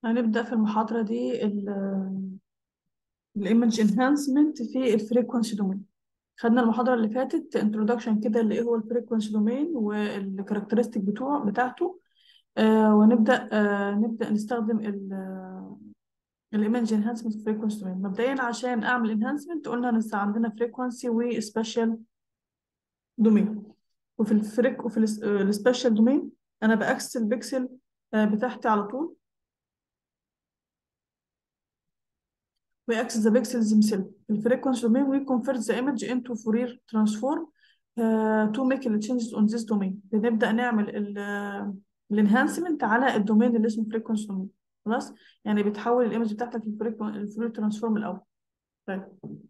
هنبدأ في المحاضرة دي الايمج انهانسمنت في الفريكونسي دومين خدنا المحاضرة اللي فاتت انترودكشن كده اللي ايه هو الفريكونسي دومين والكاركترستيك بتوع بتاعته آه ونبدأ آه نبدأ نستخدم الايمج انهانسمنت في الفريكونسي دومين مبدئيا عشان اعمل انهانسمنت قلنا لسه عندنا فريكونسي وسبيشال دومين وفي الفريك وفي السبيشال دومين انا باكسس البكسل آه بتاعتي على طول we access the pixels themselves. The frequency domain, we convert the image into Fourier transform uh, to make the changes on this domain. بنبدأ نعمل الانهانسمنت على الدومين اللي اسمه frequency domain. خلاص؟ يعني بتحول الايمج بتاعتك للفورير ترانسفورم الأول. طيب.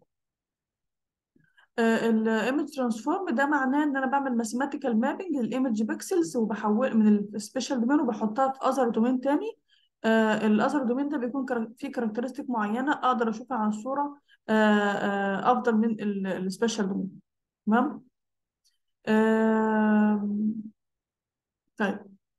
الايمج ترانسفورم ده معناه ان انا بعمل ماثيماتيكال مابنج للايمج بيكسلز وبحول من السبيشال دومين وبحطها في اذر دومين تاني آه الاذر دومين ده بيكون كرا... فيه كاركترستيك معينه اقدر اشوفها على الصوره آه آه افضل من السبيشال دومين تمام آه... طيب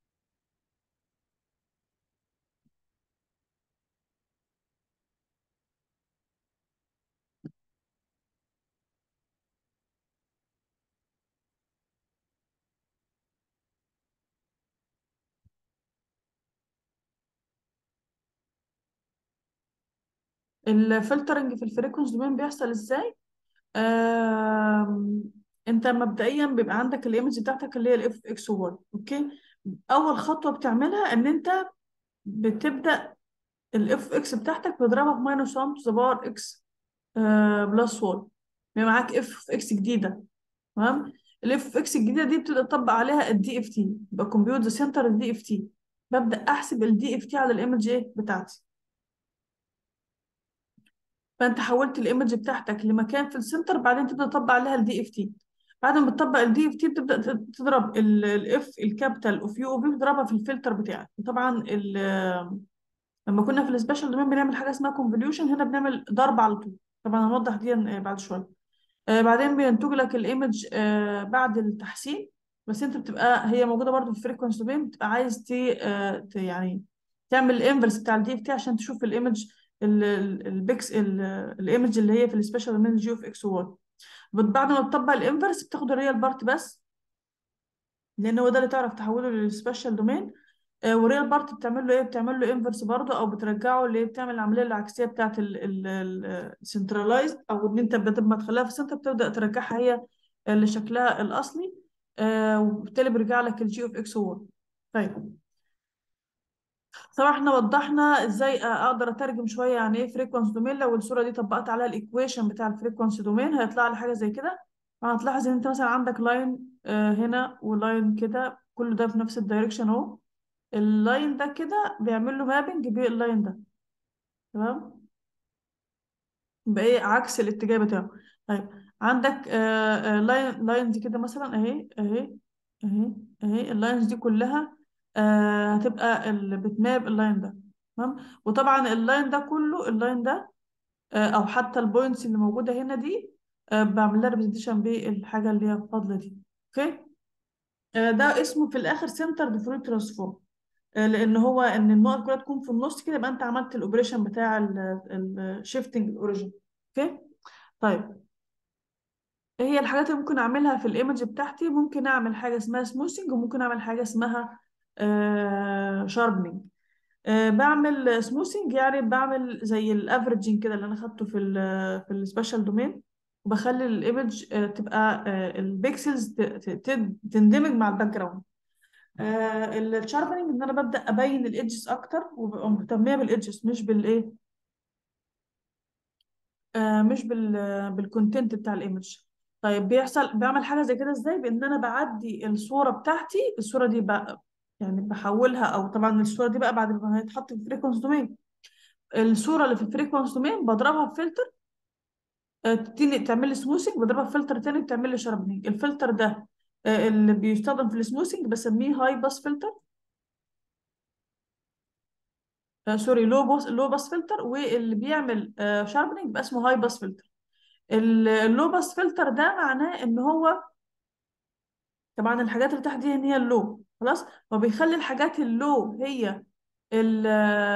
الفلترنج في الفريكونس دومين بيحصل ازاي آم... انت مبدئيا بيبقى عندك الايمج بتاعتك اللي هي الاف اكس واي اوكي اول خطوه بتعملها ان انت بتبدا الاف اكس بتاعتك بتضربها في ماينس 1 تو ذا باور اكس بلس 1 يبقى معاك اف اكس جديده تمام الاف اكس الجديده دي بتبدا تطبق عليها الدي اف تي يبقى كومبيوت ذا سنتر الدي اف تي ببدا احسب الدي اف تي على الايمج ايه بتاعتي فانت حولت الايمج بتاعتك لمكان في السنتر بعدين تبدا تطبق عليها الدي اف تي بعد ما تطبق الدي اف تي بتبدا تضرب الاف الكابيتال اوف يو او في بتضربها في الفلتر بتاعك طبعا لما كنا في السبيشال دومين بنعمل حاجه اسمها كونفوليوشن هنا بنعمل ضرب على طول طبعا هنوضح دي بعد شويه آه بعدين بينتج لك الايمج آه بعد التحسين بس انت بتبقى هي موجوده برضو في الفريكونسي دومين بتبقى عايز تي آه يعني تعمل الانفرس بتاع الدي اف تي عشان تشوف الايمج البيكس الايمج اللي هي في السبيشال دومين جي اوف اكس واي بعد ما تطبق الانفرس بتاخد الريال بارت بس لان هو ده اللي تعرف تحوله للسبيشال دومين وريال بارت بتعمل له ايه بتعمل له انفرس برضه او بترجعه اللي بتعمل العمليه العكسيه بتاعه السنترلايزد او ان انت لما تخليها في السنتر بتبدا ترجعها هي لشكلها الاصلي آه وبالتالي بيرجع لك الجي اوف اكس 1 طيب طبعا احنا وضحنا ازاي اقدر اترجم شويه يعني ايه فريكونس دومين لو الصوره دي طبقت عليها الايكويشن بتاع الفريكونس دومين هيطلع لي حاجه زي كده هتلاحظ ان انت مثلا عندك لاين آه هنا ولاين كده كل ده في نفس الدايركشن اهو اللاين ده كده بيعمل له مابنج باللاين ده تمام يبقى ايه عكس الاتجاه بتاعه طيب عندك آه آه لاين لاينز كده مثلا اهي اهي اهي اهي اللاينز دي كلها آه هتبقى اللي بتماب اللاين ده تمام وطبعا اللاين ده كله اللاين ده آه او حتى البوينتس اللي موجوده هنا دي آه بعمل لها ريبريزنتيشن بالحاجه اللي هي فاضله دي اوكي آه ده اسمه في الاخر سنتر ديفرنت ترانسفورم لان هو ان النقط كلها تكون في النص كده يبقى انت عملت الاوبريشن بتاع الشيفتنج الاوريجن اوكي طيب هي الحاجات اللي ممكن اعملها في الايمج بتاعتي ممكن اعمل حاجه اسمها سموثنج وممكن اعمل حاجه اسمها آه شاربنينج آه بعمل سموثنج يعني بعمل زي الافريجنج كده اللي انا خدته في ال في السبيشال دومين وبخلي الايمج آه تبقى البيكسلز تندمج مع الباك جراوند آه الشاربنينج ان انا ببدا ابين الايدجز اكتر وببقى مهتميه بالايدجز مش بالايه آه مش بال بالكونتنت بتاع الايمج طيب بيحصل بعمل حاجه زي كده ازاي بان انا بعدي الصوره بتاعتي الصوره دي بقى يعني بحولها او طبعا الصوره دي بقى بعد ما هيتحط في الفريكونس دومين الصوره اللي في الفريكونس دومين بضربها في فلتر آه تعمل لي سموثنج بضربها في فلتر تاني بتعمل لي شاربنينج الفلتر ده اللي بيستخدم في السموثنج بسميه هاي باس فلتر آه سوري لو باس لو باس فلتر واللي بيعمل آه شاربنينج يبقى اسمه هاي باس فلتر اللو باس فلتر ده معناه ان هو طبعا الحاجات اللي تحت دي هي اللو خلاص هو بيخلي الحاجات اللو هي ال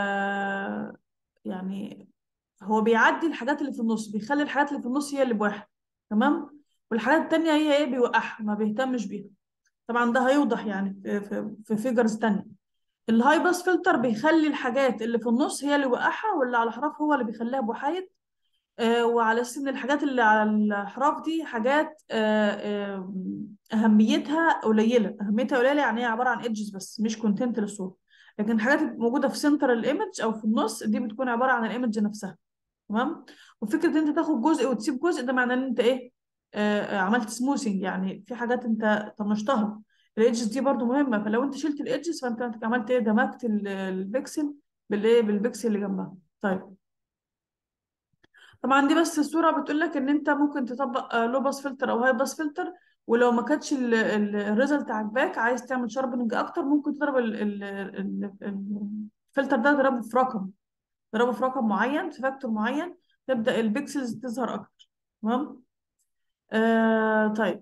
يعني هو بيعدي الحاجات اللي في النص بيخلي الحاجات اللي في النص هي اللي بواحد تمام والحاجات التانية هي ايه بيوقعها ما بيهتمش بيها طبعا ده هيوضح يعني في في, في فيجرز تانية الهاي باس فلتر بيخلي الحاجات اللي في النص هي اللي وقعها واللي على الاحراف هو اللي بيخليها بوحايد آه وعلى اساس ان الحاجات اللي على الاحراف دي حاجات آه آه اهميتها قليله اهميتها قليله يعني هي عباره عن ايدجز بس مش كونتنت للصوره لكن الحاجات اللي موجوده في سنتر الايمج او في النص دي بتكون عباره عن الايمج نفسها تمام وفكره ان انت تاخد جزء وتسيب جزء ده معناه ان انت ايه آه آه، عملت سموثنج يعني في حاجات انت طنشتها الايدجز دي برضو مهمه فلو انت شلت الايدجز فانت عملت ايه دمجت ال- البكسل بالايه بالبكسل اللي جنبها طيب طبعا دي بس الصوره بتقول لك ان انت ممكن تطبق لو باس فلتر او هاي باس فلتر ولو ما كانتش الريزلت عاجباك عايز تعمل شاربنج اكتر ممكن تضرب ال- ال- ال- ال- الفلتر ده تضربه في رقم تضربه في رقم معين في فاكتور معين تبدا البكسلز تظهر اكتر تمام آه طيب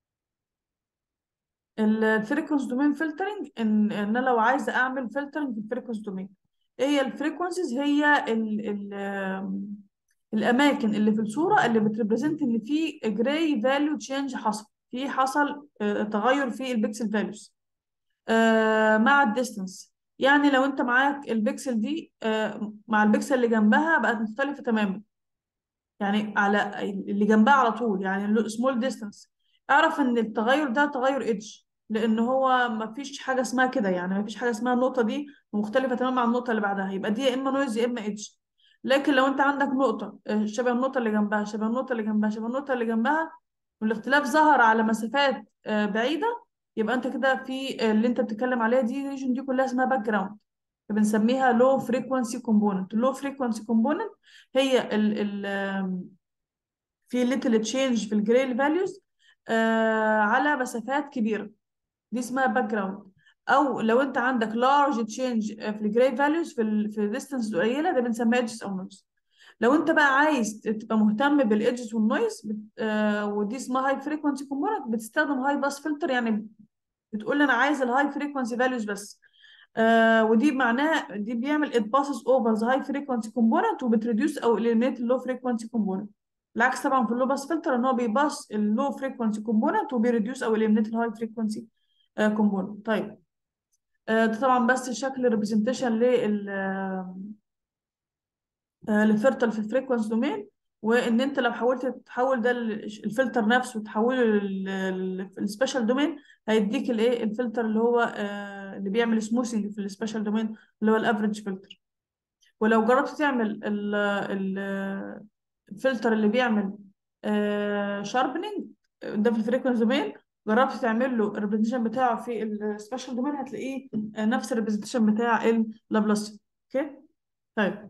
الفريكونس دومين فلترنج ان ان انا لو عايزه اعمل فلترنج في الفريكونس دومين ايه هي الفريكونسيز هي ال ال آم، الاماكن اللي في الصوره اللي بتريبريزنت ان في جراي فاليو تشينج حصل في حصل آه، تغير في البيكسل فاليوز مع الديستانس يعني لو انت معاك البيكسل دي آه، مع البيكسل اللي جنبها بقت مختلفه تماما يعني على اللي جنبها على طول يعني سمول ديستانس اعرف ان التغير ده تغير ايدج لان هو ما فيش حاجه اسمها كده يعني ما فيش حاجه اسمها النقطه دي مختلفه تماما عن النقطه اللي بعدها يبقى دي يا اما نويز يا اما ايدج لكن لو انت عندك نقطه آه، شبه النقطه اللي جنبها شبه النقطه اللي جنبها شبه النقطه اللي جنبها والاختلاف ظهر على مسافات آه، بعيده يبقى انت كده في آه، اللي انت بتتكلم عليها دي ريجن دي كلها اسمها باك جراوند بنسميها لو فريكوانسي كومبوننت اللو فريكوانسي كومبوننت هي ال ال آم، في ليتل تشينج في الجريل فاليوز على مسافات كبيره دي اسمها باك جراوند او لو انت عندك لارج تشينج في الجري فاليوز في ال في ديستانس قليله ده بنسميها ايدجز او نويز لو انت بقى عايز تبقى مهتم بالايدجز والنويز بت... آه ودي اسمها هاي فريكوانسي كومبوننت بتستخدم هاي باس فلتر يعني بتقول انا عايز الهاي فريكوانسي فاليوز بس آه ودي معناها دي بيعمل it passes over the high frequency component وبتريديوس او eliminate اللو frequency component العكس طبعا في اللو باس فلتر ان هو بيباس اللو فريكوانسي كومبوننت وبيريديوس او eliminate الهاي فريكوانسي كومبوننت طيب آه ده طبعا بس شكل ريبريزنتيشن لل للفلتر في الفريكوانسي دومين وان انت لو حاولت تحول ده ال- الفلتر نفسه وتحوله للسبيشال دومين هيديك الايه الفلتر اللي هو آه، اللي بيعمل سموثنج في السبيشال دومين اللي هو الافريج فلتر ولو جربت تعمل ال- ال- الفلتر اللي بيعمل شاربنينج ده في الفريكونسي دومين جربت تعمل له الريبريزنتيشن بتاعه في السبيشال دومين هتلاقيه آه، نفس الريبريزنتيشن بتاع اللابلاسيان اوكي طيب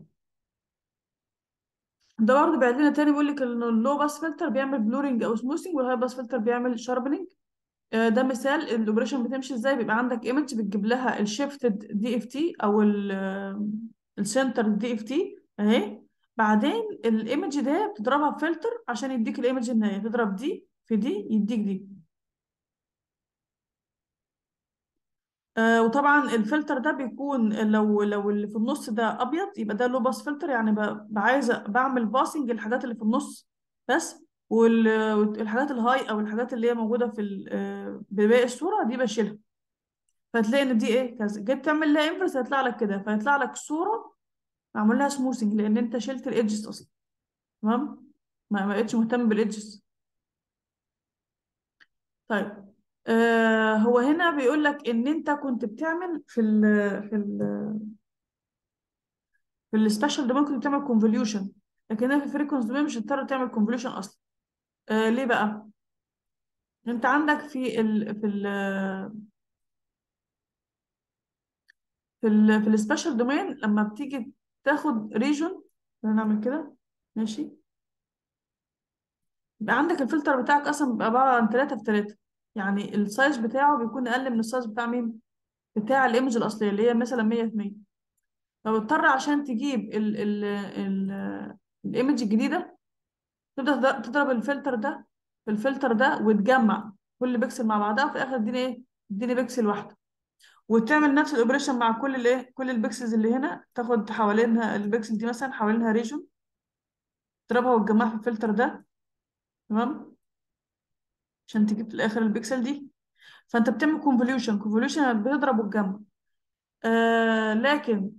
ده برضه بيعيد لنا تاني بيقول لك ان اللو باس فلتر بيعمل بلورنج او سموثنج والهاي باس فلتر بيعمل شاربنينج آه، ده مثال الاوبريشن بتمشي ازاي بيبقى عندك ايمج بتجيب لها الشيفتد دي اف تي او السنتر دي اف تي اهي بعدين الايمج ده بتضربها بفلتر عشان يديك الايمج النهائيه تضرب دي في دي يديك دي آه وطبعا الفلتر ده بيكون لو لو اللي في النص ده ابيض يبقى ده لو باس فلتر يعني ب- بعايزه بعمل باسنج الحاجات اللي في النص بس وال- والحاجات الهاي او الحاجات اللي هي موجوده في ال- آه، بباقي الصوره دي بشيلها فتلاقي ان دي ايه كذا جيت تعمل لها انفرس هيطلع لك كده فيطلع لك صوره معمول لها سموثنج لان انت شلت الايدجز اصلا تمام ما ما بقتش مهتم بالايدجز طيب آه هو هنا بيقول لك ان انت كنت بتعمل في ال في ال في السبيشال دومين كنت بتعمل كونفوليوشن لكن هنا في الفريكونس دومين مش هتضطر تعمل كونفوليوشن اصلا آه ليه بقى انت عندك في ال في ال في ال في السبيشال دومين لما بتيجي تاخد ريجون نعمل كده ماشي يبقى عندك الفلتر بتاعك اصلا بيبقى عباره عن 3 في 3 يعني السايز بتاعه بيكون اقل من السايز بتاع مين بتاع الايمج الاصليه اللي هي مثلا 100 في 100 فبتضطر عشان تجيب ال ال ال الايمج الجديده تبدا تضرب الفلتر ده في الفلتر ده وتجمع كل بيكسل مع بعضها وفي الاخر اديني ايه اديني بيكسل واحده وتعمل نفس الاوبريشن مع كل الايه كل البكسلز اللي هنا تاخد حوالينها البكسل دي مثلا حوالينها ريجون تضربها وتجمعها في الفلتر ده تمام عشان تجيب في الاخر البكسل دي فانت بتعمل كونفوليوشن كونفوليوشن بتضرب وتجمع آه لكن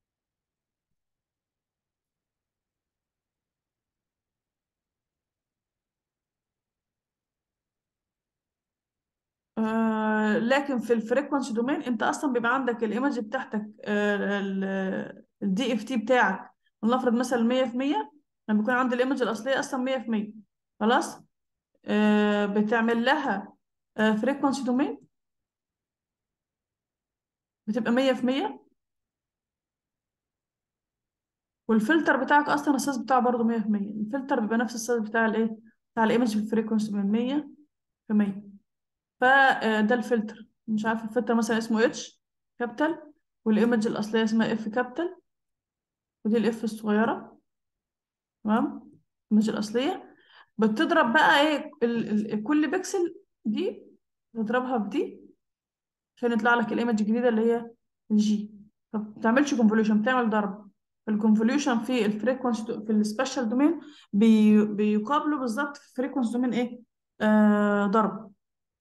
آه لكن في الفريكونسي دومين انت اصلا بيبقى عندك الايمج بتاعتك الدي اف تي بتاعك ولنفرض مثلا 100% لما بيكون عندي الايمج الاصليه اصلا 100% خلاص آه بتعمل لها فريكونسي دومين بتبقى 100% والفلتر بتاعك اصلا السايز بتاعه برضه 100% الفلتر بيبقى نفس السايز بتاع الايه بتاع الايمج في الفريكونسي من 100 في 100 فده الفلتر مش عارف الفلتر مثلا اسمه اتش كابيتال والايمج الاصليه اسمها اف كابيتال ودي الاف الصغيره تمام الايمج الاصليه بتضرب بقى ايه ال ال كل بكسل دي تضربها بدي عشان يطلع لك الايمج الجديده اللي هي الجي ما بتعملش كونفوليوشن بتعمل ضرب الكونفوليوشن في الفريكونسي في السبيشال دومين بي بيقابله بالظبط في الفريكونسي دومين ايه آه ضرب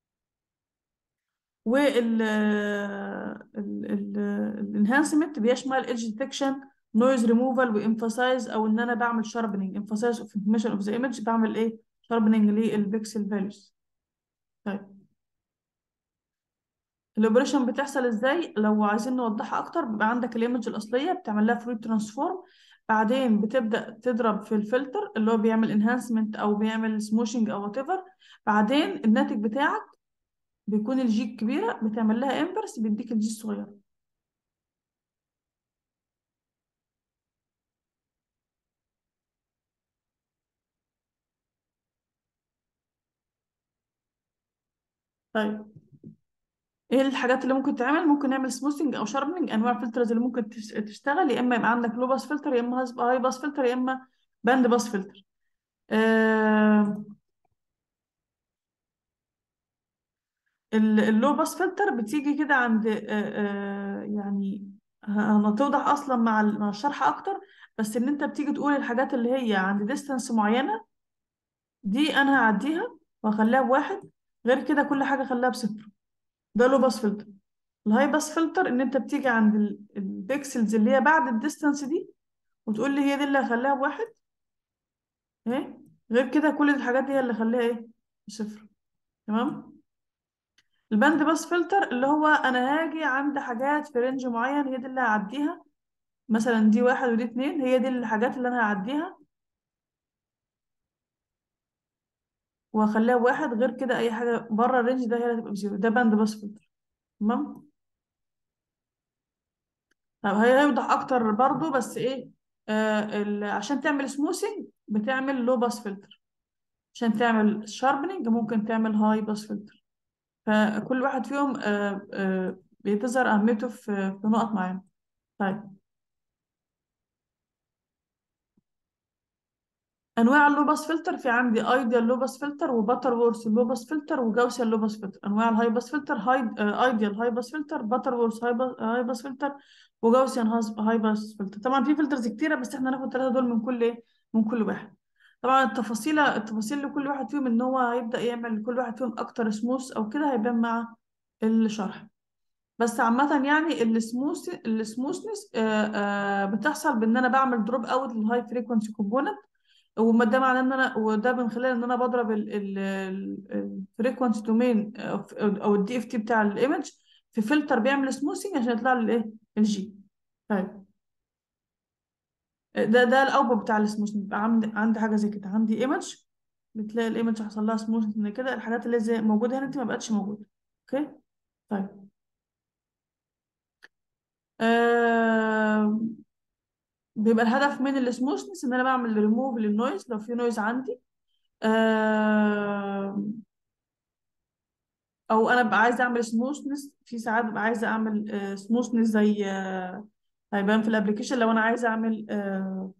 وال الانهانسمنت بيشمل ايدج ديتكشن نويز ريموفال وامفاسايز او ان انا بعمل شاربنينج امفاسايز اوف انفورميشن اوف ذا ايمج بعمل ايه شاربنينج للبيكسل فاليوز طيب الاوبريشن بتحصل ازاي لو عايزين نوضحها اكتر بيبقى عندك الايمج الاصليه بتعمل لها فلويد ترانسفورم بعدين بتبدا تضرب في الفلتر اللي هو بيعمل انهانسمنت او بيعمل سموشنج او وات ايفر بعدين الناتج بتاعك بيكون الجي الكبيره بتعمل لها انفرس بيديك الجي الصغيره طيب ايه الحاجات اللي ممكن تعمل ممكن نعمل سموثنج او شاربنج انواع الفلترز اللي ممكن تش- تشتغل يا اما يبقى عندك لو باس فلتر يا اما هاي باس فلتر يا اما باند باس فلتر آه اللو باس فلتر بتيجي كده عند آه آه يعني ه- هتوضح اصلا مع ال- مع الشرح اكتر بس ان انت بتيجي تقول الحاجات اللي هي عند ديستانس معينه دي انا هعديها واخليها بواحد غير كده كل حاجه خليها بصفر ده لو باس فلتر الهاي باس فلتر ان انت بتيجي عند ال- البيكسلز اللي هي بعد الديستانس دي وتقول لي هي دي اللي هخليها بواحد ايه غير كده كل الحاجات دي هي اللي خليها ايه بصفر تمام الباند باس فلتر اللي هو انا هاجي عند حاجات في رينج معين هي دي اللي هعديها مثلا دي واحد ودي اتنين هي دي الحاجات اللي انا هعديها واخليها بواحد غير كده اي حاجه بره الرينج ده هي اللي هتبقى بزيرو ده باند باس فلتر تمام طب هي هيوضح اكتر برضو بس ايه آه ال- عشان تعمل سموثنج بتعمل لو باس فلتر عشان تعمل شاربنينج ممكن تعمل هاي باس فلتر فكل واحد فيهم آه آه بتظهر اهميته في في نقط معينه طيب انواع اللوباس فلتر في عندي ايديال لوباس فلتر وباتر وورث لوباس فلتر وجاوسيان لوباس فلتر انواع الهاي باس فلتر هاي ايديال هاي باس فلتر باتر وورث هاي باس هاي باس فلتر وجاوسيان هاي باس فلتر طبعا في فلترز كتيره بس احنا هناخد ثلاثه دول من كل ايه من كل واحد طبعا التفاصيل التفاصيل لكل واحد فيهم ان هو هيبدا يعمل كل واحد فيهم اكتر سموث او كده هيبان مع الشرح بس عامة يعني السموث السموثنس بتحصل بان انا بعمل دروب اوت للهاي فريكونسي كومبوننت وما ده معناه ان انا وده من خلال ان انا بضرب الفريكونسي دومين او الدي اف تي بتاع الايمج في فلتر بيعمل سموثينج عشان يطلع لي الايه الجي طيب ده ده الاوتبوت بتاع السموثينج يبقى عندي عندي حاجه زي كده عندي ايمج بتلاقي الايمج حصل لها سموثينج كده الحاجات اللي زي موجوده هنا دي ما بقتش موجوده اوكي طيب آه بيبقى الهدف من السموثنس ان انا بعمل ريموف للنويز لو في نويز عندي آه او انا ببقى عايزه اعمل سموثنس في ساعات ببقى عايزه اعمل سموثنس زي آه، هيبان في الابلكيشن لو انا عايزه اعمل آه،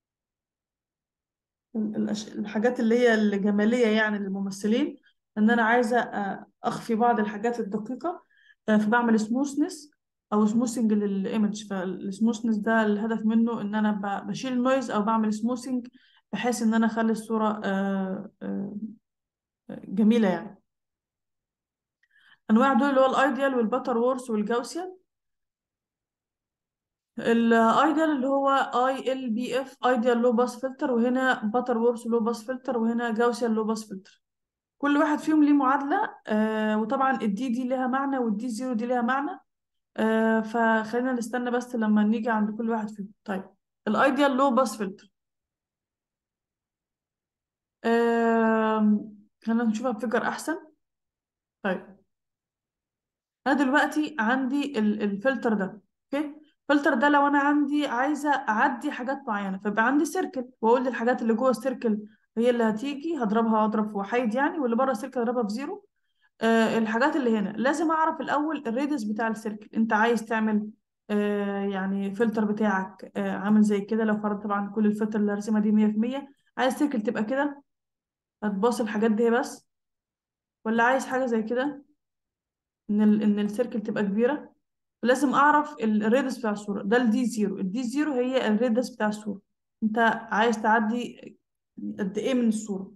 الأش- الحاجات اللي هي الجماليه يعني للممثلين ان انا عايزه آه، اخفي بعض الحاجات الدقيقه آه، فبعمل سموثنس او سموثنج للايمج فالسموثنس ده الهدف منه ان انا ب- بشيل النويز او بعمل سموثنج بحيث ان انا اخلي الصوره آه، آه، جميله يعني انواع دول اللي هو الايديال والباتر وورث والجاوسيان الايديال اللي هو اي ال بي اف ايديال لو باس فلتر وهنا باتر وورث لو باس فلتر وهنا جاوسيان لو باس فلتر كل واحد فيهم ليه معادله آه وطبعا الدي دي ليها معنى والدي زيرو دي ليها معنى آه فخلينا نستنى بس لما نيجي عند كل واحد فيهم طيب الايديال لو باس فلتر آه خلينا نشوفها بفكر احسن طيب انا دلوقتي عندي ال- الفلتر ده اوكي الفلتر ده لو انا عندي عايزه اعدي حاجات معينه فيبقى عندي سيركل واقول للحاجات اللي جوه السيركل هي اللي هتيجي هضربها هضرب في وحيد يعني واللي بره السيركل هضربها في زيرو آه الحاجات اللي هنا لازم اعرف الاول الريدس بتاع السيركل انت عايز تعمل آه يعني فلتر بتاعك آه عامل زي كده لو فرض طبعا كل الفلتر اللي هرسمها دي 100% عايز سيركل تبقى كده هتباص الحاجات دي بس ولا عايز حاجه زي كده ان ال ان السيركل تبقى كبيره لازم اعرف الريدس بتاع الصوره ده الدي زيرو الدي زيرو هي الريدس بتاع الصوره انت عايز تعدي قد ايه من الصوره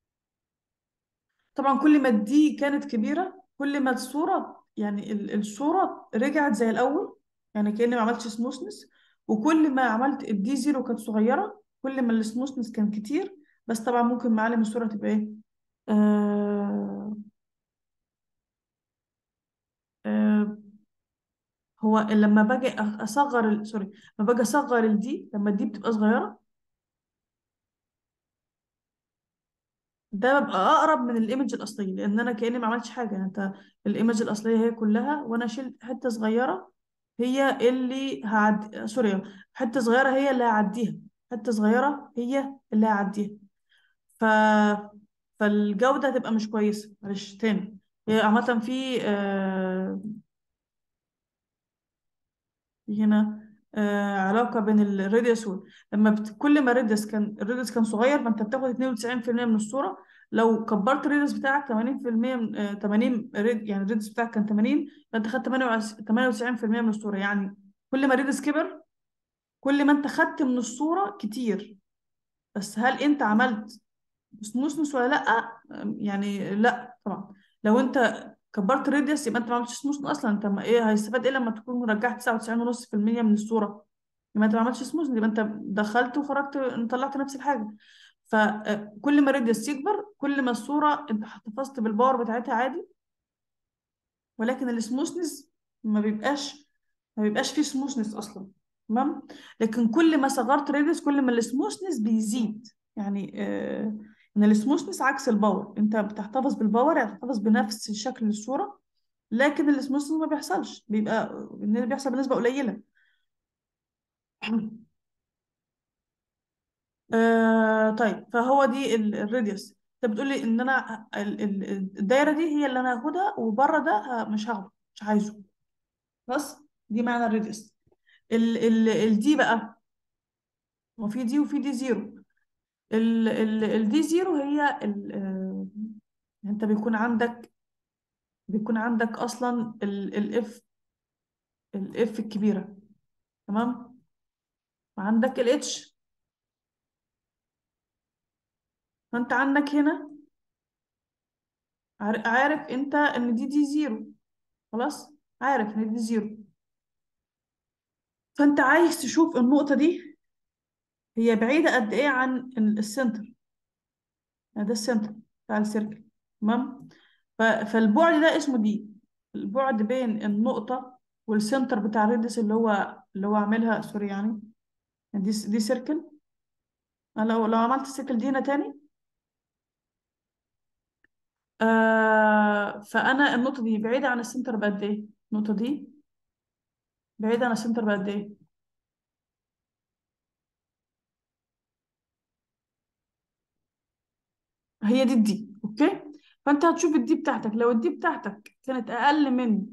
طبعا كل ما الدي كانت كبيره كل ما الصوره يعني ال- الصوره رجعت زي الاول يعني كاني ما عملتش سموثنس وكل ما عملت الدي زيرو كانت صغيره كل ما السموثنس كان كتير بس طبعا ممكن معالم الصوره تبقى ايه آه آه هو لما باجي اصغر ال- سوري لما باجي اصغر الدي لما الدي بتبقى صغيره ده ببقى اقرب من الايمج الاصليه لان انا كاني ما عملتش حاجه يعني انت الايمج الاصليه هي كلها وانا شلت حته صغيره هي اللي هعدي سوري حته صغيره هي اللي هعديها حته صغيره هي اللي هعديها ف فالجوده هتبقى مش كويسه معلش تاني هي عامه في آه، في هنا آه علاقة بين الراديوس وال لما بت... كل ما الراديوس كان الراديوس كان صغير فانت بتاخد 92% من الصورة لو كبرت الراديوس بتاعك 80% من آه 80 ريد... يعني الراديوس بتاعك كان 80 فانت خدت 98% من الصورة يعني كل ما الراديوس كبر كل ما انت خدت من الصورة كتير بس هل انت عملت سموثنس ولا لا أم، يعني لا طبعا لو انت كبرت الراديوس يبقى انت ما عملتش سموثنس اصلا انت ما ايه هيستفاد ايه لما تكون رجعت 99.5% من الصوره يبقى انت ما عملتش سموثنس يبقى انت دخلت وخرجت طلعت نفس الحاجه فكل ما الراديوس يكبر كل ما الصوره انت احتفظت بالباور بتاعتها عادي ولكن السموثنس ما بيبقاش ما بيبقاش فيه سموثنس اصلا تمام لكن كل ما صغرت راديوس كل ما السموثنس بيزيد يعني آه ان السموثنس عكس الباور انت بتحتفظ بالباور يعني بتحتفظ بنفس شكل الصوره لكن السموثنس ما بيحصلش بيبقى إن بيحصل بنسبه قليله آه طيب فهو دي ال- الراديوس انت بتقول لي ان انا ال- ال- الدايره دي هي اللي انا هاخدها وبره ده ه- مش هاخده مش عايزه بس دي معنى الراديوس ال ال الدي بقى وفي دي وفي دي زيرو ال ال الدي زيرو هي ال آه، انت بيكون عندك بيكون عندك اصلا الاف الاف الكبيره تمام وعندك الاتش فانت عندك هنا عار- عارف انت ان دي دي زيرو خلاص عارف ان دي زيرو فانت عايز تشوف النقطه دي هي بعيده قد ايه عن ال- السنتر يعني ده السنتر بتاع السيركل تمام ف- فالبعد ده اسمه دي البعد بين النقطة والسنتر بتاع الريدس اللي هو اللي هو عاملها سوري يعني دي دي سيركل أنا لو لو عملت السيركل دي هنا تاني آه فأنا النقطة دي بعيدة عن السنتر بقد إيه؟ النقطة دي بعيدة عن السنتر بقد إيه؟ هي دي الدي أوكي؟ فأنت هتشوف الدي بتاعتك لو الدي بتاعتك كانت أقل من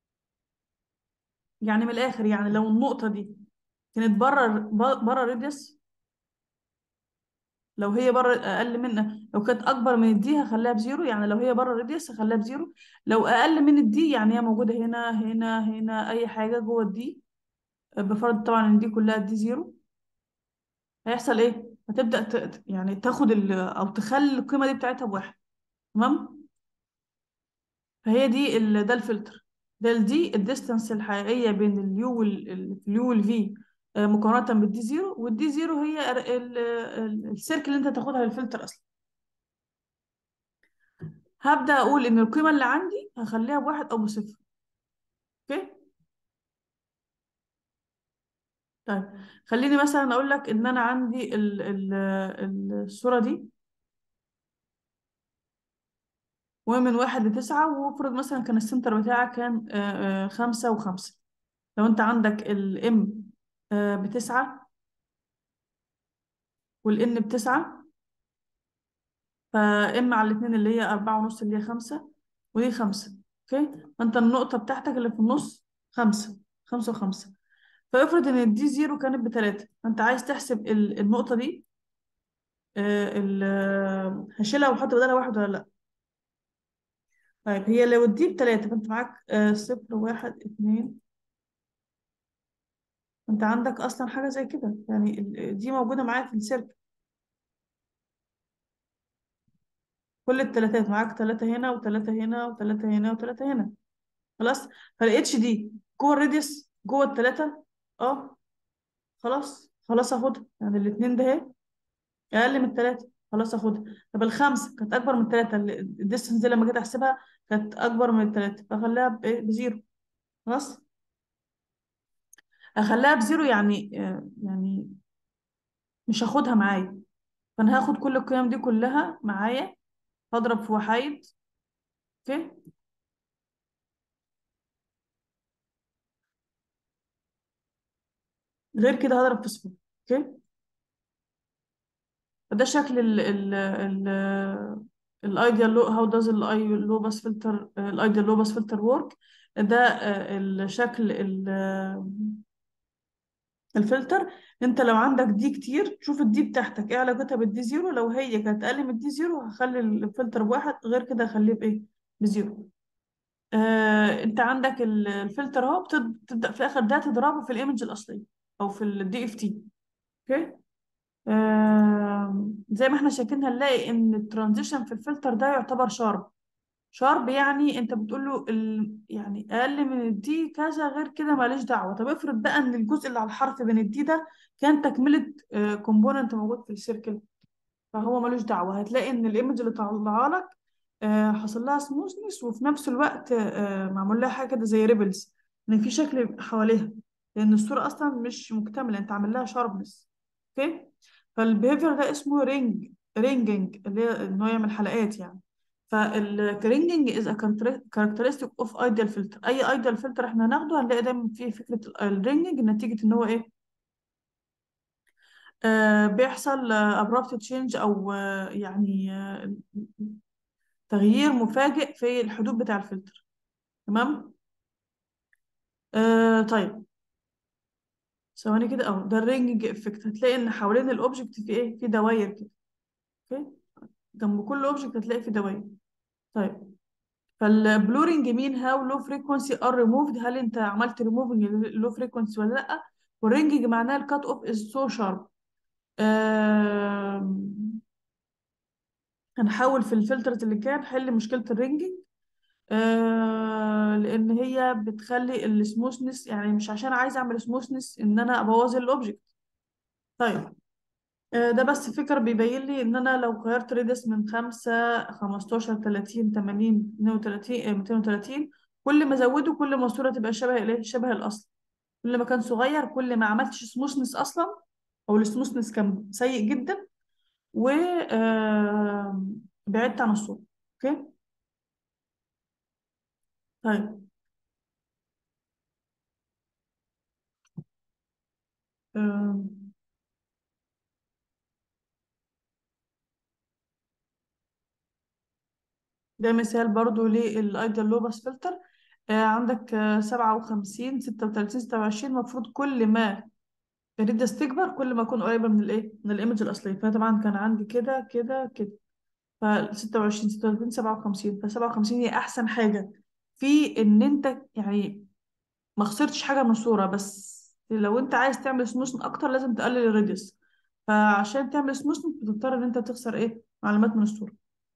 يعني من الآخر يعني لو النقطة دي كانت بره بره الريديوس لو هي بره اقل من لو كانت اكبر من الدي هخليها بزيرو يعني لو هي بره الراديوس هخليها بزيرو لو اقل من الدي يعني هي موجوده هنا هنا هنا اي حاجه جوه الدي بفرض طبعا ان دي كلها دي زيرو هيحصل ايه هتبدا ت... يعني تاخد ال... او تخلي القيمه دي بتاعتها بواحد تمام فهي دي ال... ده الفلتر ده دي الديستانس الحقيقيه بين اليو واليو والفي مقارنه بالدي زيرو والدي زيرو هي ال... ال... ال- السيركل اللي انت تاخدها للفلتر اصلا هبدا اقول ان القيمه اللي عندي هخليها بواحد او بصفر اوكي طيب خليني مثلا اقول لك ان انا عندي ال... ال... الصوره دي ومن واحد لتسعة وافرض مثلا كان السنتر بتاعك كان آه، آه، خمسة وخمسة لو انت عندك الام بتسعة والان بتسعة فام على الاتنين اللي هي أربعة ونص اللي هي خمسة ودي خمسة اوكي فانت النقطة بتاعتك اللي في النص خمسة خمسة وخمسة فافرض ان دي زيرو كانت بتلاتة فانت عايز تحسب ال- النقطة دي آه، ال- آه، هشيلها واحط بدلها واحد ولا لا طيب هي لو دي بتلاتة فانت معاك آه، صفر واحد اتنين انت عندك اصلا حاجه زي كده يعني ال- دي موجوده معاك في السيرك كل التلاتات معاك تلاتة هنا وتلاتة هنا وتلاتة هنا وتلاتة هنا خلاص فلقيتش دي جوه الراديوس جوه التلاتة اه خلاص خلاص اخدها يعني الاتنين ده اهي اقل من التلاتة خلاص اخدها طب الخمسة كانت اكبر من التلاتة الديستنس دي لما جيت احسبها كانت اكبر من التلاتة فاخليها ب- بزيرو خلاص اخليها بزيرو يعني آه، يعني مش هاخدها معايا فانا هاخد كل القيم دي كلها معايا هضرب في وحايد اوكي غير كده هضرب في صفر اوكي فده شكل ال ال ال الايديال لو هاو داز اللو باس فلتر الايديال لو باس فلتر ورك ده آه، الشكل ال- آه، الفلتر انت لو عندك دي كتير شوف الدي بتاعتك ايه علاقتها بالدي زيرو لو هي كانت اقل من الدي زيرو هخلي الفلتر بواحد غير كده هخليه بايه بزيرو آه، انت عندك ال- الفلتر اهو بتد- بتبدا في اخر ده تضربه في الايمج الاصليه او في الدي اف تي اوكي آم، زي ما احنا شايفين هنلاقي ان الترانزيشن في الفلتر ده يعتبر شارب شارب يعني انت بتقول له ال... يعني اقل من الدي كذا غير كده ماليش دعوه طب افرض بقى ان الجزء اللي على الحرف بين الدي ده كان تكمله كومبوننت موجود في السيركل فهو ملوش دعوة هتلاقي ان الايمج اللي طلعها لك آه، حصل لها سموثنس وفي نفس الوقت آه، معمول لها حاجة كده زي ريبلز ان في شكل حواليها لان الصورة اصلا مش مكتملة انت عامل لها شاربنس اوكي فالبيهيفير ده اسمه رينج رينجينج اللي هي انه يعمل حلقات يعني فالرينجينج از ا كاركترستيك اوف ايديال فلتر اي ايديال فلتر احنا هناخده هنلاقي دايما فيه فكرة الرينجينج نتيجة ان هو ايه آه، بيحصل ابرابت تشينج او آه، يعني آه، تغيير مفاجئ في الحدود بتاع الفلتر تمام آه طيب ثواني كده اهو ده الرينج افكت هتلاقي ان حوالين الاوبجكت في ايه في دواير كده اوكي جنب كل اوبجكت هتلاقي في دواير طيب فالبلورنج مين هاو لو فريكونسي ار ريموفد هل انت عملت ريموفنج لو فريكونسي ولا لا والرينجنج معناها الكات اوف از سو شارب هنحاول في الفلترز اللي كان حل مشكلة الرينجنج آه لان هي بتخلي السموثنس يعني مش عشان عايزه اعمل سموثنس ان انا ابوظ الاوبجكت طيب آه ده بس فكر بيبين لي ان انا لو غيرت ريدس من 5 15 30 80 32 آه، 230 كل ما ازوده كل ما الصوره تبقى شبه الايه شبه الاصل كل ما كان صغير كل ما عملتش سموثنس اصلا او السموثنس كان سيء جدا و آه بعدت عن الصوره اوكي طيب آه ده مثال برضو للايديال لوباس فلتر آه عندك آه سبعة وخمسين ستة وتلاتين ستة وعشرين المفروض كل ما الريديوس تكبر كل ما اكون قريبه من الايه من الايمج الاصليه فانا طبعا كان عندي كده كده كده ف 26 36 57 ف 57 هي احسن حاجه في ان انت يعني ما خسرتش حاجه من الصوره بس لو انت عايز تعمل سموثن اكتر لازم تقلل الريديوس فعشان تعمل سموثن بتضطر ان انت تخسر ايه معلومات من الصوره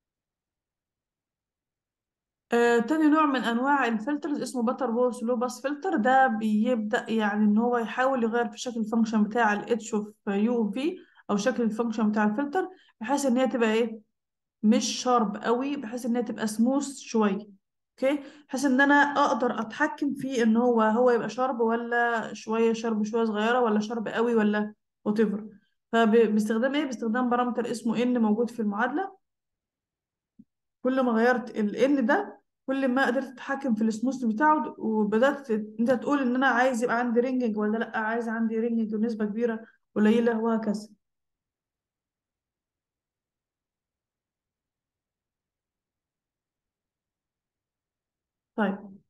آه، تاني نوع من انواع الفلترز اسمه باتر وورث لو باس فلتر ده بيبدا يعني ان هو يحاول يغير في شكل الفانكشن بتاع الاتش اوف يو في او شكل الفانكشن بتاع الفلتر بحيث ان هي تبقى ايه مش شارب قوي بحيث ان هي تبقى سموث شويه اوكي بحيث ان انا اقدر اتحكم في ان هو هو يبقى شارب ولا شويه شارب شويه صغيره ولا شارب قوي ولا وات ايفر فباستخدام ايه باستخدام بارامتر اسمه ان موجود في المعادله كل ما غيرت ال ان ده كل ما قدرت اتحكم في السموث بتاعه وبدات انت تقول ان انا عايز يبقى عندي رينجنج ولا لا عايز عندي رينجنج بنسبه كبيره قليله وهكذا طيب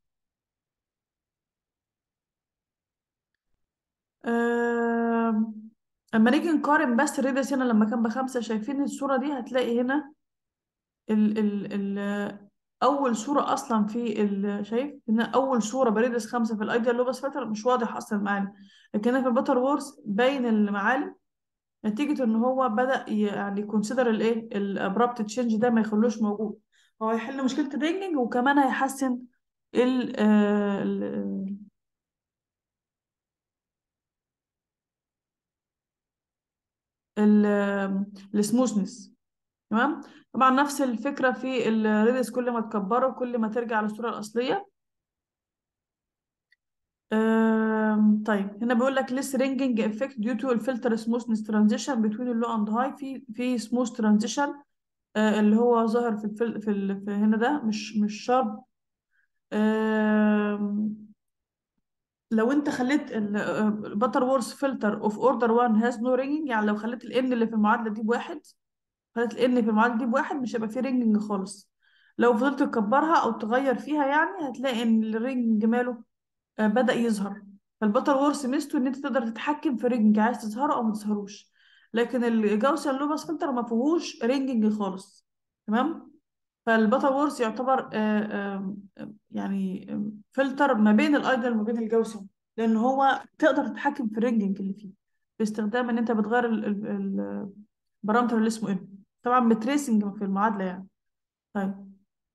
أم... اما نيجي نقارن بس الريدس هنا لما كان بخمسة شايفين الصورة دي هتلاقي هنا ال ال ال أول صورة أصلا في ال شايف هنا أول صورة بريدس خمسة في الأيديال لوبس فترة مش واضح أصلا المعالم لكن هنا في البتر وورز باين المعالم نتيجة إن هو بدأ ي- يعني يكونسيدر الإيه الأبرابت تشينج ده ما يخلوش موجود هو هيحل مشكلة الرينجنج وكمان هيحسن ال ال ال السموثنس تمام طبعا نفس الفكرة في الريدس كل ما تكبره كل ما ترجع للصورة الأصلية أم، طيب هنا بيقول لك less ringing effect due to الفلتر smoothness transition between اللو and high في في smooth transition آه، اللي هو ظاهر في الفل في, ال... في هنا ده مش مش شرط أم، لو انت خليت البتر وورث فلتر اوف اوردر 1 هاز نو رينجنج يعني لو خليت الان اللي في المعادله دي بواحد خليت الان في المعادله دي بواحد مش هيبقى فيه رينجنج خالص لو فضلت تكبرها او تغير فيها يعني هتلاقي ان الرينج ماله آه، بدأ يظهر فالبتر وورث ميزته ان انت تقدر تتحكم في رينج عايز تظهره او ما تظهروش لكن الجاوسيان لوباس فلتر ما فيهوش رينجنج خالص تمام فالبتر وورث يعتبر آه، آم، آم، يعني آم، فلتر ما بين الايدل وما بين الجاوسيان لان هو تقدر تتحكم في الرينجنج اللي فيه باستخدام ان انت بتغير ال- ال- ال- البارامتر اللي اسمه ان طبعا بتريسنج في المعادله يعني طيب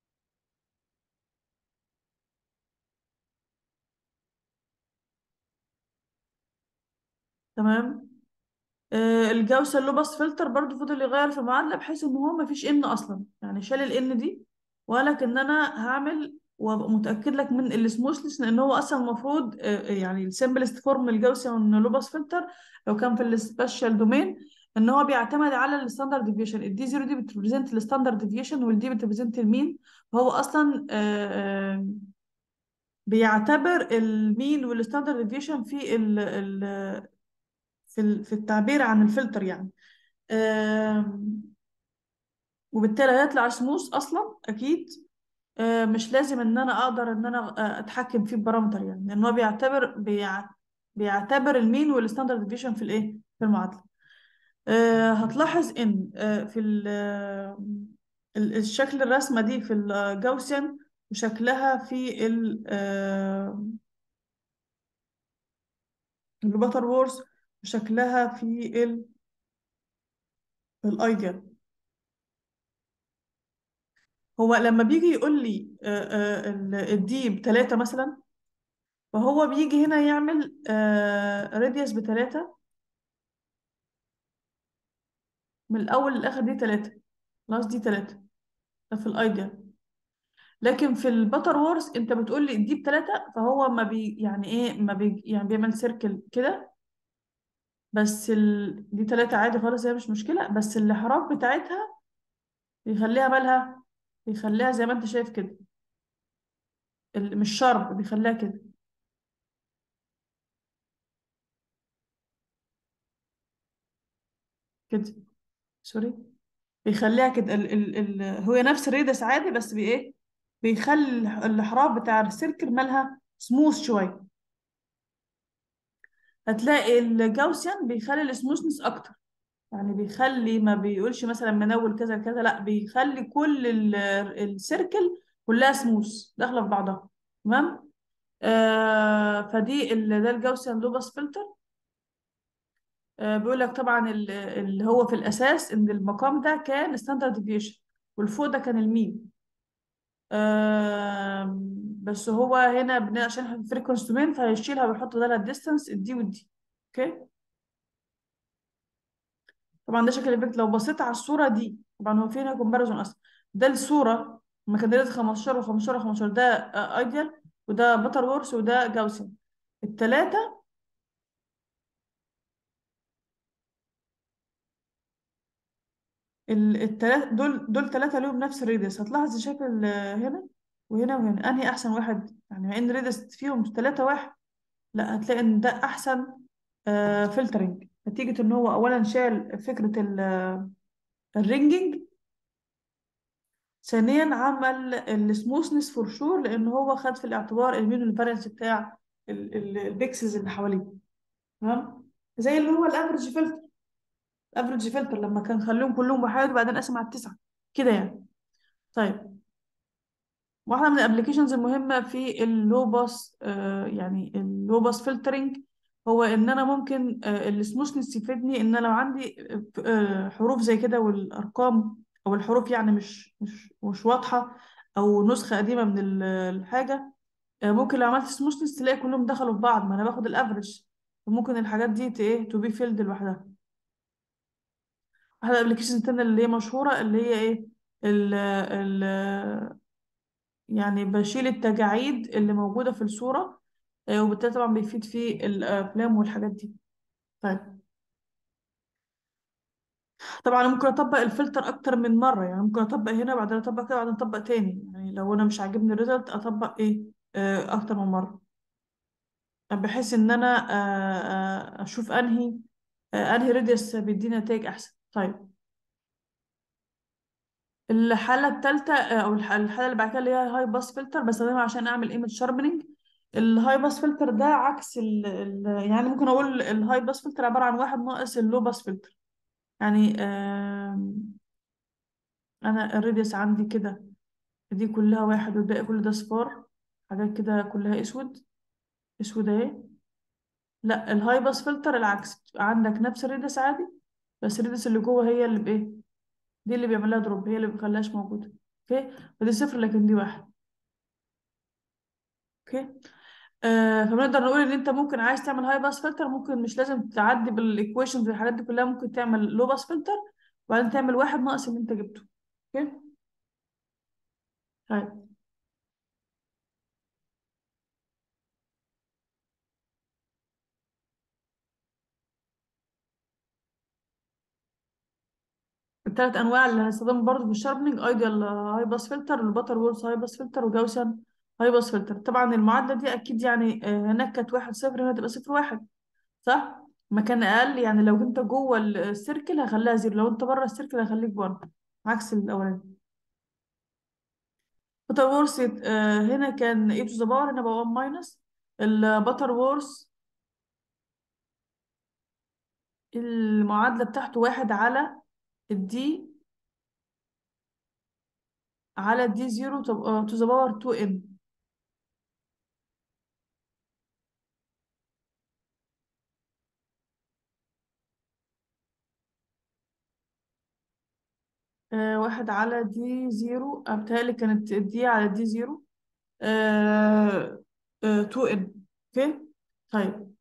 تمام آه، الجوسة اللوباس فلتر برضو فضل يغير في المعادلة بحيث ان هو مفيش ان اصلا يعني شال الان دي وقالك ان انا هعمل وابقى متأكد لك من السموثنس لان هو اصلا المفروض آه، يعني السمبلست فورم الجوسيان لوباس فلتر لو كان في السبيشال دومين ان هو بيعتمد على الستاندرد ديفيشن الدي زيرو دي بتريبريزنت الستاندرد ديفيشن والدي بتريبريزنت المين فهو اصلا آه، آه، بيعتبر المين والستاندرد ديفيشن في ال ال في ال- في التعبير عن الفلتر يعني آم، وبالتالي هيطلع سموث اصلا اكيد آه، مش لازم ان انا اقدر ان انا آه، اتحكم فيه ببارامتر يعني لان هو بيعتبر بيع- بيعتبر المين والستاندرد ديفيشن في الايه في المعادله آه، هتلاحظ ان آه، في ال- آه، ال- الشكل الرسمه دي في الجاوسيان وشكلها في ال آه، الباتر وورز وشكلها في ال- في الايديال هو لما بيجي يقول لي آه، آه، ال- الدي بتلاتة مثلا فهو بيجي هنا يعمل راديوس بتلاتة من الأول للآخر دي تلاتة خلاص دي تلاتة ده في الأيديال لكن في البتر وورز أنت بتقول لي دي بتلاتة فهو ما بي يعني إيه ما بي يعني بيعمل سيركل كده بس ال... دي تلاتة عادي خالص هي مش مشكلة بس الانحراف بتاعتها بيخليها مالها بيخليها زي ما أنت شايف كده ال- مش شرب بيخليها كده كده سوري بيخليها كده ال ال ال هو نفس الريدس عادي بس بايه بيخلي الح- الحراب بتاع السيركل مالها سموث شويه هتلاقي الجاوسيان بيخلي السموثنس اكتر يعني بيخلي ما بيقولش مثلا منول كذا كذا لا بيخلي كل ال- السيركل كلها سموث داخله في بعضها تمام آه فدي ال- ده الجاوسيان لوباس فلتر آه بيقول لك طبعا ال- اللي هو في الاساس ان المقام ده كان ستاندرد ديفيشن والفوق ده كان المين آه بس هو هنا بن- عشان احنا في فريكونس دومين فهيشيلها ويحط ده الديستانس الدي والدي اوكي طبعا ده شكل الإفكت لو بصيت على الصورة دي طبعا هو في هنا كومباريزون أصلا ده الصورة لما كان دايرة 15 و15 و15 ده ايديال وده باتر وورث وده جاوسن التلاتة ال- التلاتة دول دول تلاتة لهم نفس الريدس هتلاحظ شكل آه، هنا وهنا وهنا انهي احسن واحد يعني مع ان الريدس فيهم تلاتة واحد لا هتلاقي ان ده احسن فلترنج نتيجة ان هو اولا شال فكرة الرينجينج ثانيا عمل السموثنس فور شور لان هو خد في الاعتبار المينو الفارنس بتاع البيكسلز اللي حواليه تمام زي اللي هو الافرج فلتر الافرج فلتر لما كان خليهم كلهم واحد وبعدين قسم على التسعه كده يعني طيب واحده من الابلكيشنز المهمه في اللو باس آه يعني اللو باس فلترنج هو ان انا ممكن آه السموثنس يفيدني ان انا لو عندي آه حروف زي كده والارقام او الحروف يعني مش مش مش واضحه او نسخه قديمه من ال- الحاجه آه ممكن لو عملت سموثنس تلاقي كلهم دخلوا في بعض ما انا باخد الافرج فممكن الحاجات دي ت- ايه تو بي فيلد لوحدها واحده الابلكيشنز التانية اللي هي مشهوره اللي هي ايه ال ال يعني بشيل التجاعيد اللي موجودة في الصورة آه، وبالتالي طبعا بيفيد في الأفلام والحاجات دي طيب طبعا أنا ممكن أطبق الفلتر أكتر من مرة يعني ممكن أطبق هنا بعدين أطبق كده بعدين أطبق تاني يعني لو أنا مش عاجبني الريزلت أطبق إيه آه، أكتر من مرة بحيث إن أنا آه، آه، أشوف أنهي آه، أنهي ريديوس بيدينا نتائج أحسن طيب الحالة التالتة آه، أو الح- الحالة اللي بعد كده اللي هي هاي باس فلتر بستخدمها عشان أعمل ايمج شاربنينج الهاي باس فلتر ده عكس ال ال يعني ممكن أقول الهاي باس فلتر عبارة عن واحد ناقص اللو باس فلتر يعني آم، أنا الريديوس عندي كده دي كلها واحد والباقي كله ده صفار حاجات كده كلها أسود أسود أهي لا الهاي باس فلتر العكس بتبقى عندك نفس الريديوس عادي بس الريديوس اللي جوه هي اللي بإيه دي اللي بيعمل لها دروب هي اللي بيخليهاش موجودة اوكي فدي صفر لكن دي واحد اوكي آه فبنقدر نقول ان انت ممكن عايز تعمل هاي باس فلتر ممكن مش لازم تعدي بالايكويشنز والحاجات دي كلها ممكن تعمل لو باس فلتر وبعدين تعمل واحد ناقص اللي انت جبته اوكي طيب الثلاث انواع اللي هنستخدمهم برضه في الشاربنج ايديال هاي باس فلتر الباتر وورث هاي باس فلتر وجاوسن هاي باس فلتر طبعا المعادله دي اكيد يعني آه، هناك كانت واحد صفر هنا تبقى صفر واحد صح مكان اقل يعني لو انت جوه السيركل هخليها زيرو لو انت بره السيركل هخليك بره عكس الاولاني باتر وورث آه، هنا كان 8 to the power هنا بقى 1 ماينس الباتر وورث المعادلة بتاعته واحد على الدي على الدي زيرو تبقى to the power 2n آه واحد على دي زيرو آه، بتهيألي كانت دي على دي زيرو آه آه 2n اوكي طيب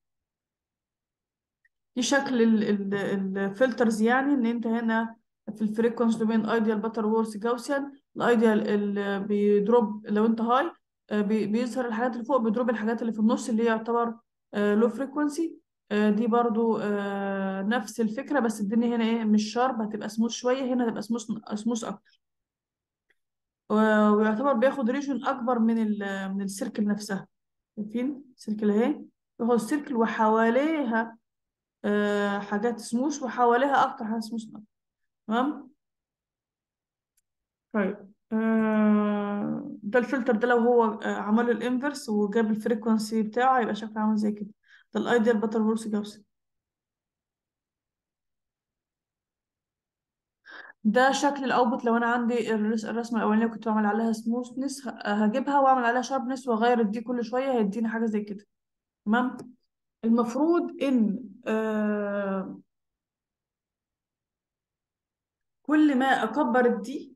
دي شكل الفلترز يعني ان انت هنا في الفريكونس دومين ايديال باتر وورث جاوسيان الايديال اللي بيدروب لو انت هاي بيظهر الحاجات اللي فوق بيدروب الحاجات اللي في النص اللي هي يعتبر لو فريكونسي دي برضو آه، نفس الفكرة بس الدنيا هنا ايه مش شارب هتبقى سموث شوية هنا هتبقى سموث سموث اكتر و- ويعتبر بياخد ريجون اكبر من ال من السيركل نفسها شايفين السيركل اهي بياخد السيركل وحواليها آه، حاجات سموش وحواليها اكتر حاجات سموش تمام طيب آه، ده الفلتر ده لو هو آه، عمل له الانفرس وجاب الفريكونسي بتاعه هيبقى شكله عامل زي كده ده الايديال باتر وورث جاوسن ده شكل الاوبوت لو انا عندي الرس- الرسمه الاولانيه كنت بعمل عليها سموثنس هجيبها واعمل عليها شاربنس واغير الدي كل شويه هيديني حاجه زي كده تمام المفروض ان آه كل ما اكبر الدي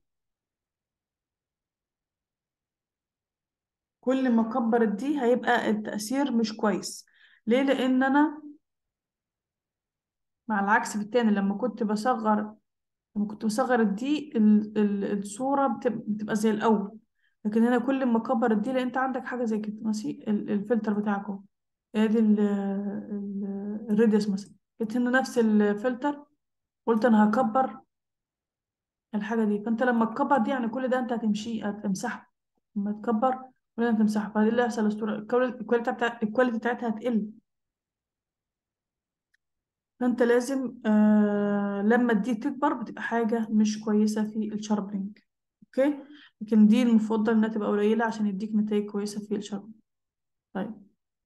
كل ما اكبر الدي هيبقى التأثير مش كويس ليه لان انا مع العكس في التاني لما كنت بصغر لما كنت بصغر الدي ال- ال- الصورة بتب- بتبقى زي الأول لكن هنا كل ما أكبر الدي لأن أنت عندك حاجة زي كده ماشي ال- الفلتر بتاعك اهو ادي ال- ال- الريديوس مثلا جبت هنا نفس الفلتر قلت أنا هكبر الحاجة دي فأنت لما تكبر دي يعني كل ده أنت هتمشي هتمسحه لما تكبر كل ده هتمسحه فدي اللي هيحصل الصورة الكواليتي بتاع الكواليتي بتاعتها هتقل فأنت لازم آه لما دي تكبر بتبقى حاجة مش كويسة في الشاربينج اوكي لكن دي المفضل انها تبقى قليلة عشان يديك نتائج كويسة في الشاربينج طيب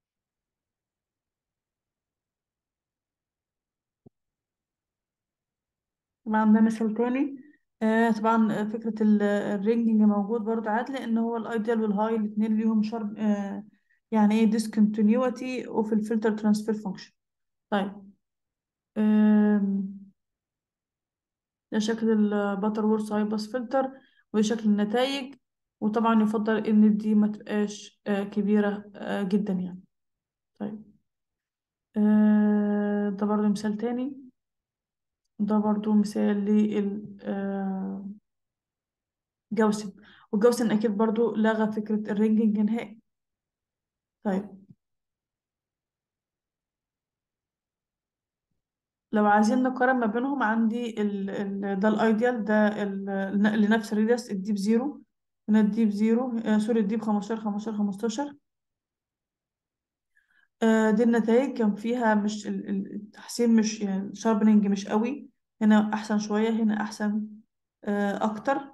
طبعا ده مثال تاني آه طبعا فكرة ال- الرينجنج موجود برضه عادي لأن هو الأيديال والهاي الاتنين ليهم شرب آه يعني ايه discontinuity وفي الفلتر ترانسفير فانكشن طيب آم، ده شكل الباتر وورث هاي باس فلتر وشكل النتائج وطبعا يفضل ان دي ما تبقاش آه كبيرة آه جدا يعني طيب آه ده برضه مثال تاني ده برضو مثال للجوسن والجوسن أكيد برضو لغى فكرة الرينجنج نهائي طيب لو عايزين نقارن ما بينهم عندي ال ال ده الايديال ده ال- لنفس الريدس الديب زيرو هنا الديب زيرو آه سوري الديب 15 15 15 آه دي النتائج كان فيها مش ال- ال- التحسين مش يعني شاربنينج مش قوي هنا أحسن شوية هنا أحسن آه أكتر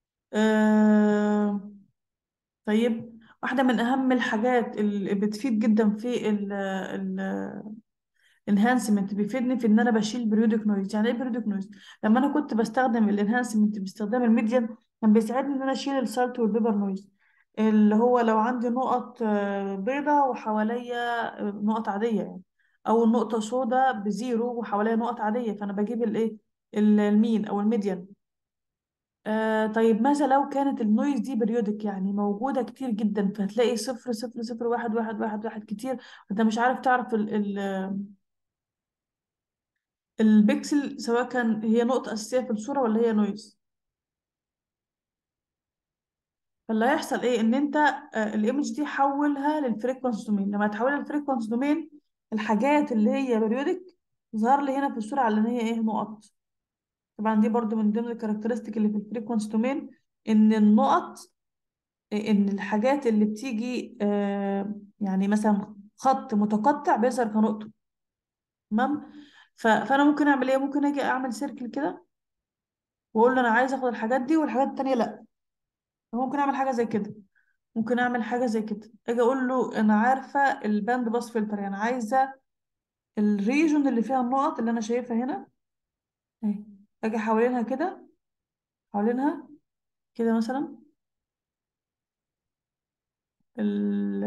آه طيب واحدة من أهم الحاجات اللي بتفيد جدا في ال ال الانهانسمنت بيفيدني في ان انا بشيل بريودك نويز يعني ايه بريودك نويز لما انا كنت بستخدم الانهانسمنت باستخدام الميديان كان بيساعدني ان انا اشيل السالت والبيبر نويز اللي هو لو عندي نقط آه، بيضة وحواليا آه، نقط عادية يعني او نقطة سوداء بزيرو وحواليا نقط عادية فانا بجيب الايه ال- المين او الميديان آه طيب ماذا لو كانت النويز دي بريودك يعني موجودة كتير جدا فهتلاقي صفر صفر صفر واحد واحد واحد واحد كتير انت مش عارف تعرف ال ال البيكسل سواء كان هي نقطة أساسية في الصورة ولا هي نويز فاللي هيحصل ايه ان انت آه الايمج دي حولها للفريكونس دومين لما تحولها للفريكونس دومين الحاجات اللي هي بريودك ظهر لي هنا في الصورة على ان هي ايه نقط طبعا دي برضو من ضمن الكاركترستيك اللي في الفريكونس دومين ان النقط ان الحاجات اللي بتيجي آه يعني مثلا خط متقطع بيظهر كنقطة تمام ف- فانا ممكن اعمل ايه ممكن اجي اعمل سيركل كده واقول له انا عايز اخد الحاجات دي والحاجات التانية لا ممكن اعمل حاجة زي كده ممكن اعمل حاجة زي كده اجي اقول له انا عارفة الباند باس فلتر يعني عايزة الريجون اللي فيها النقط اللي انا شايفها هنا اهي اجي حوالينها كده حوالينها كده مثلا ال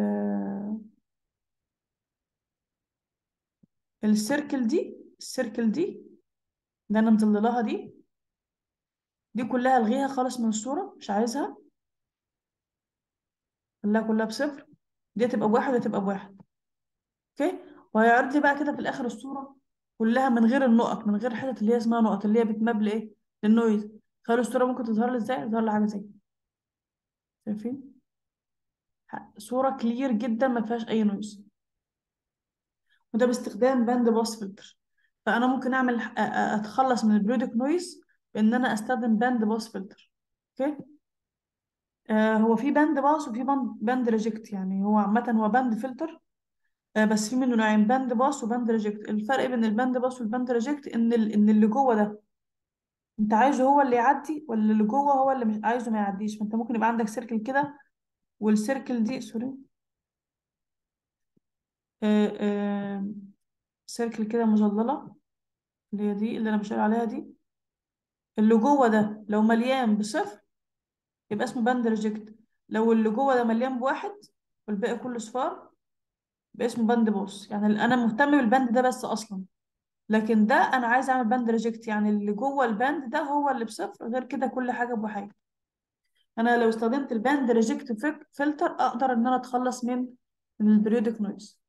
السيركل دي السيركل دي اللي انا مظللاها دي دي كلها الغيها خالص من الصورة مش عايزها خليها كلها بصفر دي تبقى بواحد وتبقى بواحد اوكي وهيعرض لي بقى كده في الاخر الصورة كلها من غير النقط من غير الحتت اللي هي اسمها نقط اللي هي بتماب لايه للنويز تخيل الصورة ممكن تظهر لي ازاي تظهر لي حاجة زي كده. شايفين ح- صورة كلير جدا ما فيهاش اي نويز وده باستخدام باند باس فلتر فانا ممكن اعمل أ- أ- اتخلص من البرودكت نويز بان انا استخدم باند باس فلتر اوكي آه هو في باند باس وفي باند باند ريجكت يعني هو عامة هو باند فلتر آه بس في منه نوعين باند باس وباند ريجكت الفرق بين الباند باس والباند ريجكت ان ال... ان اللي جوه ده انت عايزه هو اللي يعدي ولا اللي جوه هو اللي مش عايزه ما يعديش فانت ممكن يبقى عندك سيركل كده والسيركل دي سوري سيركل كده مظللة اللي هي دي اللي انا بشاور عليها دي اللي جوه ده لو مليان بصفر يبقى اسمه باند ريجكت لو اللي جوه ده مليان بواحد والباقي كله صفار يبقى اسمه باند بوس يعني انا مهتم بالباند ده بس اصلا لكن ده انا عايز اعمل باند ريجكت يعني اللي جوه الباند ده هو اللي بصفر غير كده كل حاجه بوحاجه انا لو استخدمت الباند ريجكت فلتر اقدر ان انا اتخلص من من البريودك نويز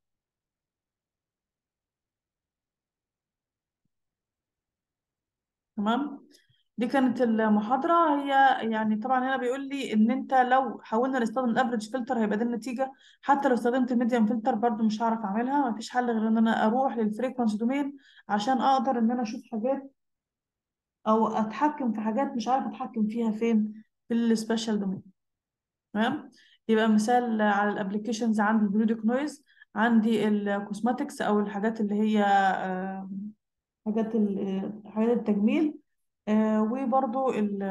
تمام دي كانت المحاضرة هي يعني طبعا هنا بيقول لي ان انت لو حاولنا نستخدم الافريج فلتر هيبقى دي النتيجة حتى لو استخدمت الميديم فلتر برضو مش هعرف اعملها مفيش حل غير ان انا اروح للفريكونسي دومين عشان اقدر ان انا اشوف حاجات او اتحكم في حاجات مش عارف اتحكم فيها فين في السبيشال دومين تمام يبقى مثال على الابلكيشنز عندي البرودكت نويز عندي الكوزماتكس او الحاجات اللي هي آه، حاجات ال- حاجات التجميل آه، وبرضو ال-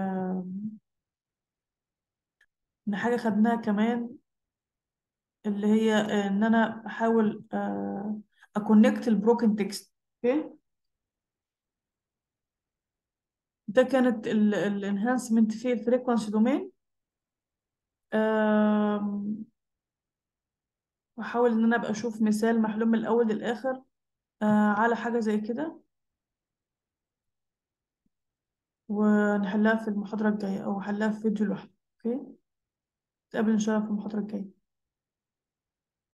إن حاجة خدناها كمان اللي هي آه، إن أنا أحاول أكونكت البروكن تكست أوكي ده كانت الانهانسمنت في الفريكونسي دومين وأحاول إن أنا أبقى أشوف مثال محلول من الأول للآخر آه، على حاجة زي كده ونحلها في المحاضرة الجاية أو حلها في فيديو لوحده أوكي نتقابل إن شاء الله في المحاضرة الجاية